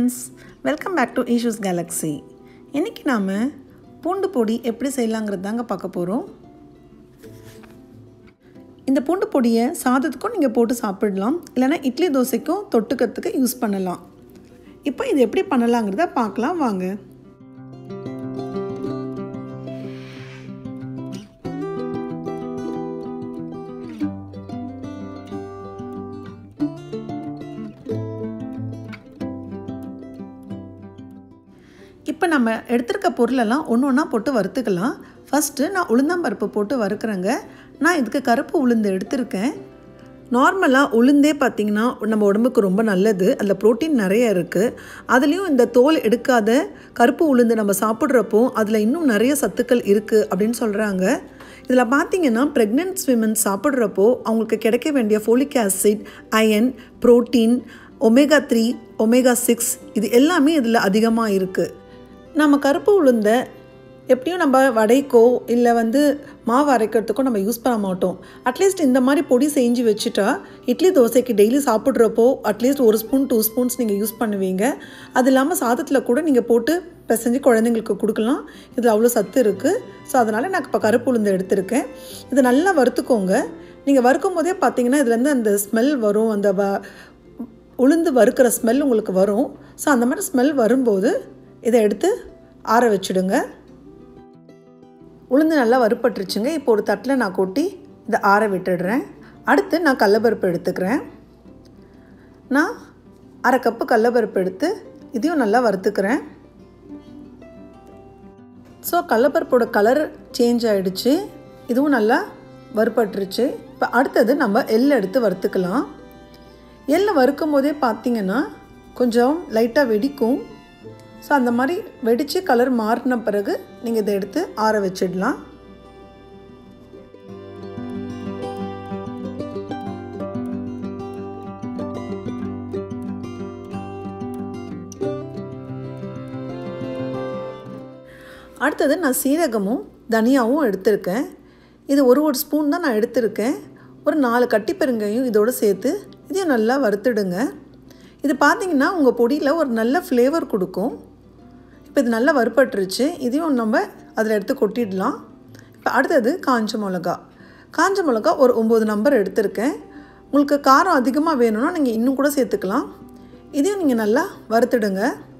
friends welcome back to ஈஷூஸ் Galaxy இன்றைக்கி நாம் பூண்டு பொடி எப்படி செய்யலாங்கிறது தாங்க பார்க்க போகிறோம் இந்த பூண்டு பொடியை சாதத்துக்கும் நீங்கள் போட்டு சாப்பிடலாம் இல்லைனா இட்லி தோசைக்கும் தொட்டுக்கிறதுக்கு யூஸ் பண்ணலாம் இப்போ இது எப்படி பண்ணலாங்கிறத பார்க்கலாம் வாங்க இப்போ நம்ம எடுத்திருக்க பொருளெல்லாம் ஒன்று ஒன்றா போட்டு வறுத்துக்கலாம் ஃபஸ்ட்டு நான் உளுந்தம்பருப்பு போட்டு வறுக்கிறேங்க நான் இதுக்கு கருப்பு உளுந்து எடுத்திருக்கேன் நார்மலாக உளுந்தே பார்த்திங்கன்னா நம்ம உடம்புக்கு ரொம்ப நல்லது அதில் ப்ரோட்டீன் நிறைய இருக்குது அதுலேயும் இந்த தோல் எடுக்காத கருப்பு உளுந்து நம்ம சாப்பிட்றப்போ அதில் இன்னும் நிறைய சத்துக்கள் இருக்குது அப்படின்னு சொல்கிறாங்க இதில் பார்த்தீங்கன்னா ப்ரெக்னென்ட் விமன் சாப்பிட்றப்போ அவங்களுக்கு கிடைக்க வேண்டிய folic acid iron protein omega three omega six இது எல்லாமே இதில் அதிகமாக இருக்குது நம்ம கருப்பு உளுந்த எப்படியும் நம்ம வடைக்கோ இல்லை வந்து மாவு அரைக்கிறதுக்கோ நம்ம யூஸ் பண்ண மாட்டோம் அட்லீஸ்ட் இந்த மாதிரி பொடி செஞ்சு வச்சுட்டா இட்லி தோசைக்கு டெய்லி சாப்பிட்றப்போ அட்லீஸ்ட் ஒரு ஸ்பூன் டூ ஸ்பூன்ஸ் நீங்கள் யூஸ் பண்ணுவீங்க அது இல்லாமல் சாதத்தில் கூட நீங்கள் போட்டு பிசைஞ்சு குழந்தைங்களுக்கு கொடுக்கலாம் இதில் அவ்வளோ சத்து இருக்குது ஸோ அதனால் நான் இப்போ கருப்பு உளுந்து எடுத்திருக்கேன் இதை நல்லா வறுத்துக்கோங்க நீங்கள் வறுக்கும் போதே பார்த்தீங்கன்னா இதுலேருந்து அந்த ஸ்மெல் வரும் அந்த வ உளுந்து வறுக்கிற ஸ்மெல் உங்களுக்கு வரும் ஸோ அந்த மாதிரி ஸ்மெல் வரும்போது இதை எடுத்து ஆற வச்சுடுங்க உளுந்து நல்லா வறுப்பட்டுருச்சுங்க இப்போ ஒரு தட்டில் நான் கொட்டி இதை ஆற விட்டுடுறேன் அடுத்து நான் கடலப்பருப்பு எடுத்துக்கிறேன் நான் அரை கப்பு கடலப்பருப்பு எடுத்து இதையும் நல்லா வறுத்துக்கிறேன் ஸோ கடலப்பருப்போட கலர் சேஞ்ச் ஆகிடுச்சு இதுவும் நல்லா வறுப்பட்டுருச்சு இப்போ அடுத்தது நம்ம எள் எடுத்து வறுத்துக்கலாம் எள்ளை வறுக்கும் போதே பார்த்திங்கன்னா கொஞ்சம் லைட்டாக வெடிக்கும் ஸோ அந்த மாதிரி வெடித்து கலர் மாறின பிறகு நீங்கள் இதை எடுத்து ஆற வச்சிடலாம் அடுத்தது நான் சீரகமும் தனியாவும் எடுத்திருக்கேன் இது ஒரு ஒரு ஸ்பூன் தான் நான் எடுத்திருக்கேன் ஒரு நாலு கட்டி பெருங்கையும் இதோடு சேர்த்து இதையும் நல்லா வறுத்துடுங்க இது பார்த்திங்கன்னா உங்கள் பொடியில் ஒரு நல்ல ஃப்ளேவர் கொடுக்கும் இப்போ இது நல்லா வறுப்பட்டுருச்சு இதையும் நம்ம அதில் எடுத்து கொட்டிடலாம் இப்போ அடுத்தது காஞ்ச மிளகா காஞ்ச மிளகா ஒரு ஒம்பது நம்பர் எடுத்திருக்கேன் உங்களுக்கு காரம் அதிகமாக வேணும்னா நீங்கள் இன்னும் கூட சேர்த்துக்கலாம் இதையும் நீங்கள் நல்லா வறுத்துடுங்க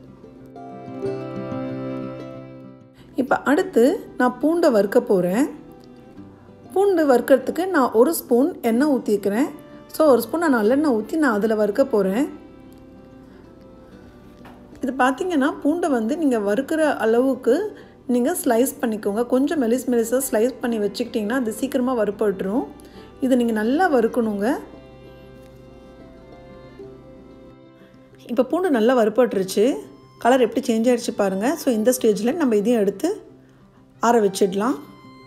இப்போ அடுத்து நான் பூண்டை வறுக்க போகிறேன் பூண்டு வறுக்கிறதுக்கு நான் ஒரு ஸ்பூன் எண்ணெய் ஊற்றிக்கிறேன் ஸோ ஒரு ஸ்பூன் நான் நல்லெண்ணெய் ஊற்றி நான் அதில் வறுக்க போகிறேன் இது பார்த்திங்கன்னா பூண்டை வந்து நீங்கள் வறுக்கிற அளவுக்கு நீங்கள் ஸ்லைஸ் பண்ணிக்கோங்க கொஞ்சம் மெலிஸ் மெலிஸாக ஸ்லைஸ் பண்ணி வச்சுக்கிட்டிங்கன்னா அது சீக்கிரமாக வறுப்பட்டுரும் இதை நீங்கள் நல்லா வறுக்கணுங்க இப்போ பூண்டு நல்லா வறுப்பட்டுருச்சு கலர் எப்படி சேஞ்ச் ஆகிடுச்சு பாருங்கள் ஸோ இந்த ஸ்டேஜில் நம்ம இதையும் எடுத்து ஆற வச்சிடலாம்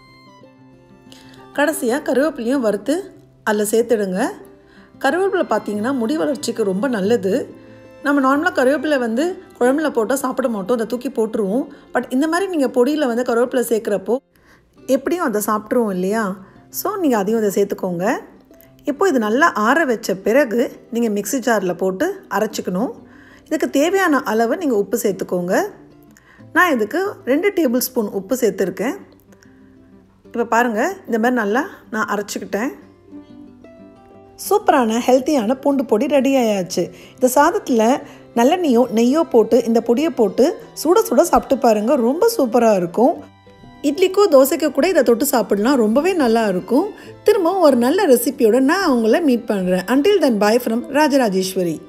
கடைசியாக கருவேப்பிலையும் வறுத்து அதில் சேர்த்துடுங்க கருவேப்பிலை பார்த்தீங்கன்னா முடி வளர்ச்சிக்கு ரொம்ப நல்லது நம்ம நார்மலாக கருவேப்பிலை வந்து குழம்புல போட்டால் சாப்பிட மாட்டோம் அதை தூக்கி போட்டுருவோம் பட் இந்த மாதிரி நீங்கள் பொடியில் வந்து கருவேப்பிலை சேர்க்குறப்போ எப்படியும் அதை சாப்பிட்ருவோம் இல்லையா ஸோ நீங்கள் அதையும் அதை சேர்த்துக்கோங்க இப்போ இது நல்லா ஆற வச்ச பிறகு நீங்கள் மிக்சி ஜாரில் போட்டு அரைச்சிக்கணும் இதுக்கு தேவையான அளவு நீங்கள் உப்பு சேர்த்துக்கோங்க நான் இதுக்கு ரெண்டு டேபிள் ஸ்பூன் உப்பு சேர்த்துருக்கேன் இப்போ பாருங்கள் இந்த மாதிரி நல்லா நான் அரைச்சிக்கிட்டேன் சூப்பரான ஹெல்த்தியான பூண்டு பொடி ரெடி ஆயாச்சு இந்த சாதத்தில் நல்லெண்ணெயோ நெய்யோ போட்டு இந்த பொடியை போட்டு சுட சுட சாப்பிட்டு பாருங்கள் ரொம்ப சூப்பராக இருக்கும் இட்லிக்கோ தோசைக்கோ கூட இதை தொட்டு சாப்பிடலாம் ரொம்பவே நல்லா இருக்கும் திரும்பவும் ஒரு நல்ல ரெசிபியோட நான் அவங்கள மீட் பண்ணுறேன் until then bye from Rajarajeswari